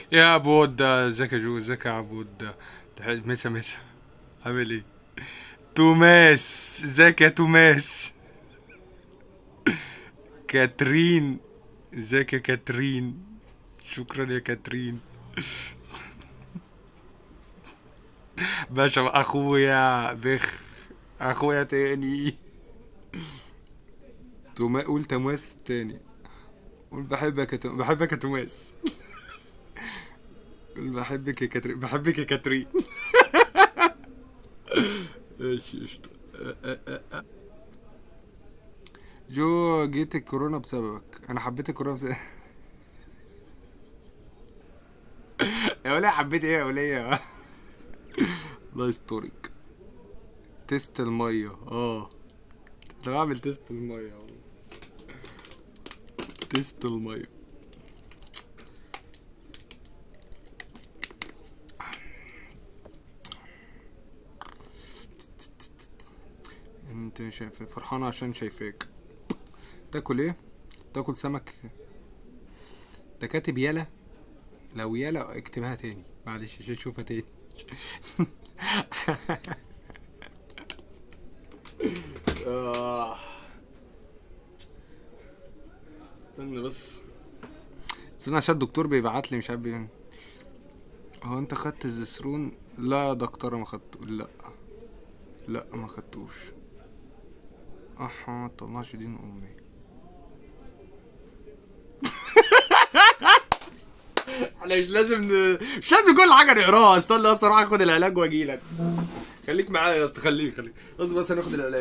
يا بودا ازيك يا جو ازيك يا عبود مسا مسا عامل ايه توماس ازيك يا توماس كاترين ازيك يا كاترين شكرا يا كاترين باشا اخويا بخ اخويا تاني توما قول توماس تاني قول بحبك يا توماس بحبك يا توماس قول بحبك يا كاترين بحبك يا كاترين ايش قشطة. أ- أ- أ- جو جيت الكورونا بسببك انا حبيت الكورونا بسببك يا وليه حبيت ايه يا وليه الله يسترك تيست المية اه انا بعمل تيست المية أهو. تيست المية انت شايف فرحانة عشان شايفاك تاكل ايه تاكل سمك ده كاتب يلا لو يلا اكتبها تاني معلش عشان اشوفها تاني آه. استنى بس استنى عشان الدكتور بيبعت لي مش عارف يعني هو انت خدت الزسرون لا يا دكتور ما خدته لا لا ما خدتوش احا طلعش دين امي احنا مش لازم ن... مش لازم كل حاجه نقراها استنى بس اروح اخد العلاج واجي لك خليك معايا يا اسطى خليك خليك اصبر بس هناخد العلاج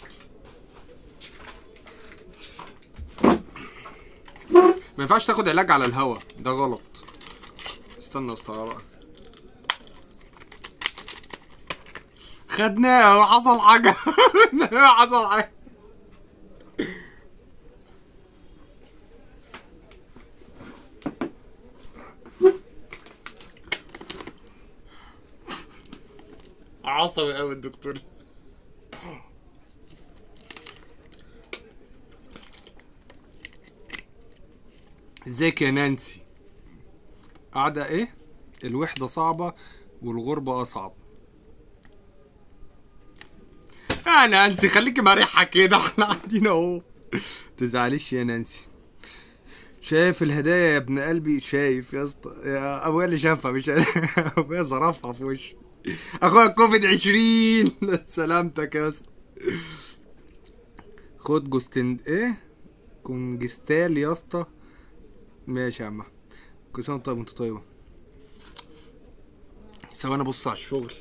ما ينفعش تاخد علاج على الهوا ده غلط استنى يا اسطى بقى خدناه وحصل حاجه حصل حاجه عصبي قوي الدكتور ازيك يا نانسي قاعدة ايه الوحدة صعبة والغربة أصعب يا نانسي خليكي مريحة كده احنا قاعدين اهو تزعليش يا نانسي شايف الهدايا يا ابن قلبي شايف يا اسطى يا ابويا اللي شافها مش أنا. ابويا ظرفها في وشي اخويا كوفيد 20 سلامتك يا اسطى خد جوستن ايه كونجستال يا اسطى ماشي يا عم أحمد. كل سنه وأنت طيب وانت طيبه ثواني ابص على الشغل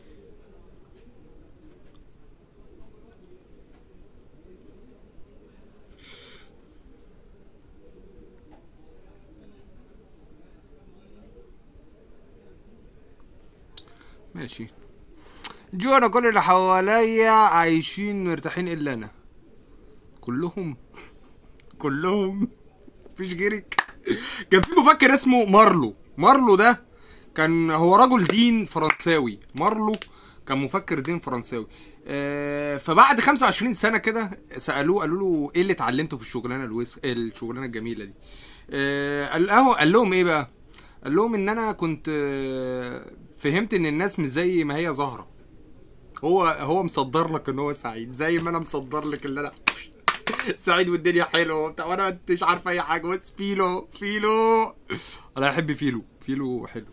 ماشي جو انا كل اللي حواليا عايشين مرتاحين الا انا كلهم كلهم مفيش غيرك كان في مفكر اسمه مارلو مارلو ده كان هو رجل دين فرنساوي مارلو كان مفكر دين فرنساوي آه، فبعد 25 سنه كده سالوه قالوا له ايه اللي اتعلمته في الشغلانه الوس... الشغلانه الجميله دي آه، قال له- قال لهم ايه بقى قال لهم ان انا كنت آه، فهمت ان الناس مش زي ما هي ظاهره هو هو مصدر لك ان هو سعيد زي ما انا مصدر لك ان انا سعيد والدنيا حلوه وبتاع وانا انت مش عارف اي حاجه بس فيلو فيلو انا احب فيلو فيلو حلو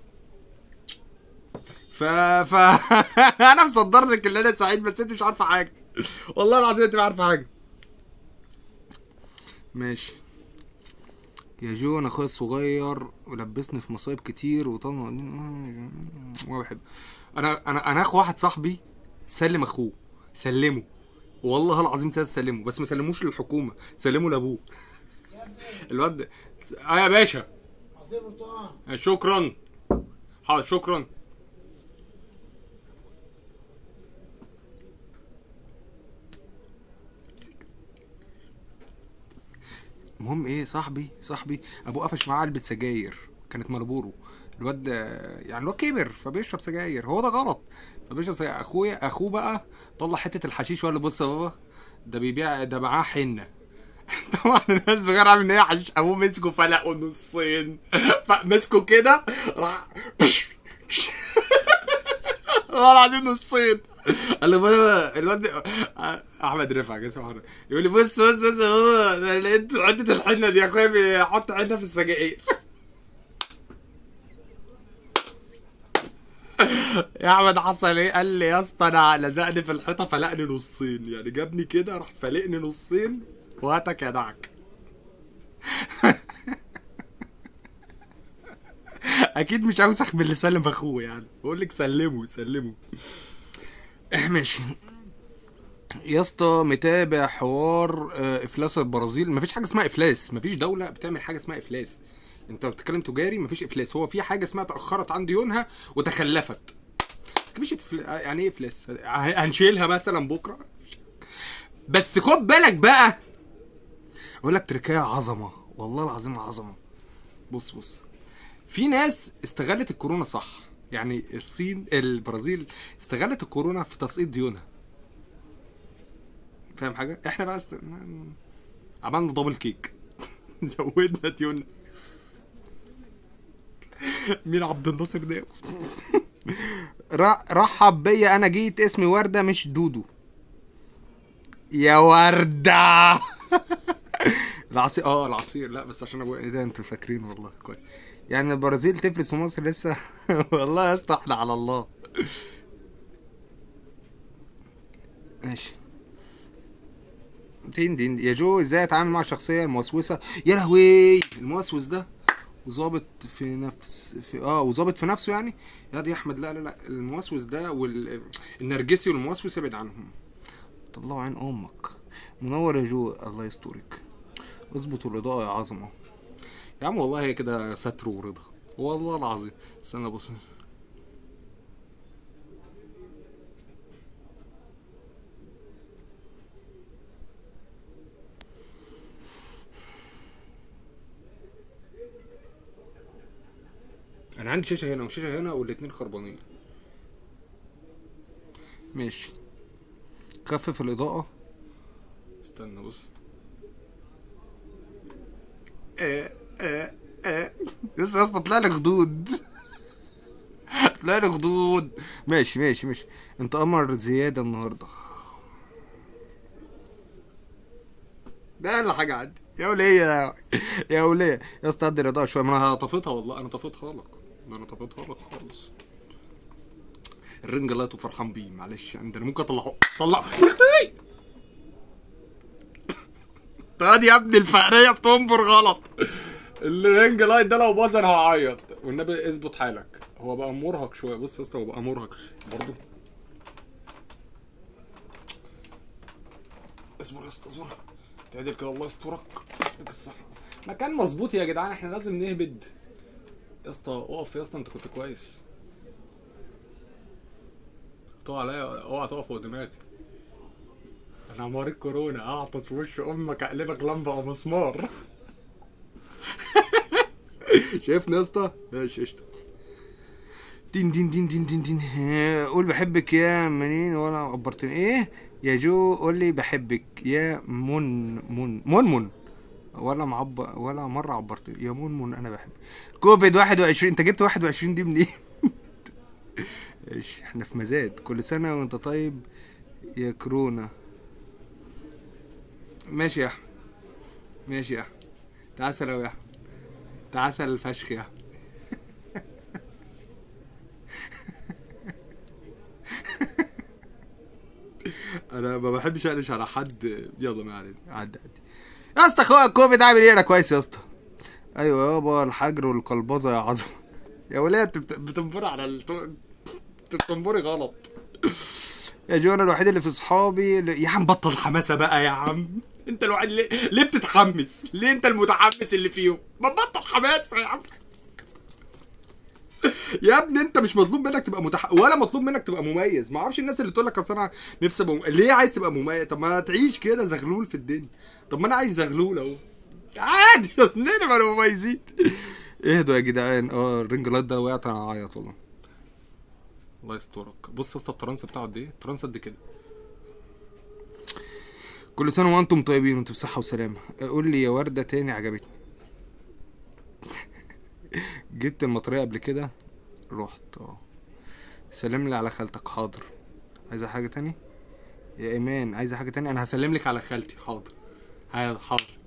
ف ف انا مصدر لك ان انا سعيد بس انت مش عارفه حاجه والله العظيم انت مش عارفه حاجه ماشي يا جو انا اخويا الصغير ولبسني في مصايب كتير وطلع ما بحب انا انا انا اخو واحد صاحبي سلم اخوه سلمه والله العظيم تلاتة سلمه بس ما سلموش للحكومه سلموا لابوه الواد ده- اه يا باشا عصير برتقال شكرا حاضر شكرا المهم ايه صاحبي صاحبي ابوه قفش معاه علبه سجاير كانت مالبورو الواد ده- يعني الواد كبر فبيشرب سجاير هو ده غلط فبيشرب سجاير اخويا اخوه بقى طلع حته الحشيش وقال له بص يا بابا ده بيبيع ده معاه حنه طبعا الناس الصغير عامل ان هي حشيش ابوه مسكه فلقه نصين فمسكه كده راح والله العظيم نصين قال له بابا الواد احمد رفعت اسمه احمد يقول لي بص بص بص يا بابا انا لقيت حته الحنه دي يا اخويا بيحط حنه في السجاير يا احمد حصل ايه قال لي يا اسطى انا لزقني في الحيطه فلقني نصين يعني جابني كده راح فلقني نصين وهاتك يا دعك اكيد مش اوسخ من اللي سلم اخوه يعني بقول لك سلمه سلمه ماشي يا اسطى متابع حوار آه، افلاس البرازيل مفيش حاجه اسمها افلاس مفيش دوله بتعمل حاجه اسمها افلاس انت بتتكلم تجاري مفيش افلاس هو في حاجه اسمها تاخرت عن ديونها وتخلفت مفيش إفل- يعني ايه افلاس هنشيلها مثلا بكره بس خد بالك بقى اقول لك تركيا عظمه والله العظيم عظمه بص بص في ناس استغلت الكورونا صح يعني الصين البرازيل استغلت الكورونا في تسقيط ديونها فاهم حاجه احنا بقى است... عملنا دبل كيك زودنا ديوننا مين عبد الناصر ده ر- رحب بيا انا جيت اسمي ورده مش دودو يا ورده العصير اه العصير لا بس عشان ابويا ايه ده انتوا فاكرين والله كويس يعني البرازيل تفرس ومصر لسه والله يا اسطى احنا على الله ماشي دين دين يا جو ازاي اتعامل مع الشخصيه الموسوسه يا لهوي الموسوس ده وظابط في نفس في اه وظابط في نفسه يعني يا دي يا احمد لا لا لا الموسوس ده والنرجسي والموسوس ابعد عنهم طلعوا عين امك منور يا جو الله يسترك اظبطوا الاضاءه يا عظمه يا عم والله هي كده ستر ورضا والله العظيم استنى بص انا عندي شاشه هنا وشاشه هنا والاتنين خربانين ماشي خفف الاضاءه استنى بص آه آه آه لسه يا اسطى طلع لي خدود طلع لي خدود ماشي ماشي ماشي انت قمر زياده النهارده ده اقل حاجه عندي يا وليه يا يا وليه يا اسطى ادي الاضاءه شويه ما انا طفيتها والله انا طفيتها لك ده انا طفيتها لك خالص الرنج لايت وفرحان بيه معلش يعني ده انا ممكن اطلعه طلع يا اختي طيب يا ابني الفقريه بتنبر غلط الرنج لايت ده لو باظ انا هعيط والنبي اظبط حالك هو بقى مرهق شويه بص يا اسطى هو بقى مرهق برضه اصبر يا اسطى اصبر تعدل كده الله يسترك يديك الصحة مكان مظبوط يا جدعان احنا لازم نهبد يا اسطى اقف يا اسطى انت كنت كويس تقع عليا اوعى تقف فوق دماغي انا مريض كورونا اعطس في وش امك اقلبك لمبه او مسمار شايفني يا اسطى ماشي قشطه دين دين دين دين دين دين آه، قول بحبك يا منين ولا عبرتني ايه يا جو قول لي بحبك يا من من من من ولا معبر ولا مره عبرتني يا من من انا بحبك كوفيد 21 انت جبت 21 دي منين ايش احنا في مزاد كل سنه وانت طيب يا كورونا ماشي يا احمد ماشي يا احمد تعسل اوي يا احمد تعسل الفشخ يا احمد انا ما بحبش اقلش على حد يلا ما علينا عدي عدي يا اسطى اخويا الكوفيد عامل ايه انا كويس يا اسطى ايوه يابا الحجر والقلبظه يا عظمه يا وليه انت بت- بتنبري على الت... انت بتنبري غلط يا جو انا الوحيد اللي في صحابي اللي... يا عم بطل حماسه بقى يا عم انت الوحيد اللي... ليه بتتحمس ليه انت المتحمس اللي فيهم ما تبطل حماسه يا عم يا ابني انت مش مطلوب منك تبقى متح... ولا مطلوب منك تبقى مميز ما اعرفش الناس اللي تقول لك اصل انا نفسي ابقى مم... ليه عايز تبقى مميز طب ما تعيش كده زغلول في الدنيا طب ما انا عايز زغلول اهو عادي اصل نبقى مميزين اهدوا يا جدعان اه الرينج لايت ده وقعت انا هعيط والله الله يسترك بص يا اسطى الترانس بتاعه قد ايه الترانس قد كده كل سنه وانتم طيبين وانتم بصحه وسلامه قول لي يا ورده تاني عجبتني جبت المطريه قبل كده رحت اه سلم لي على خالتك حاضر عايزه حاجه تاني يا ايمان عايزه حاجه تاني انا هسلم لك على خالتي حاضر حاضر حاضر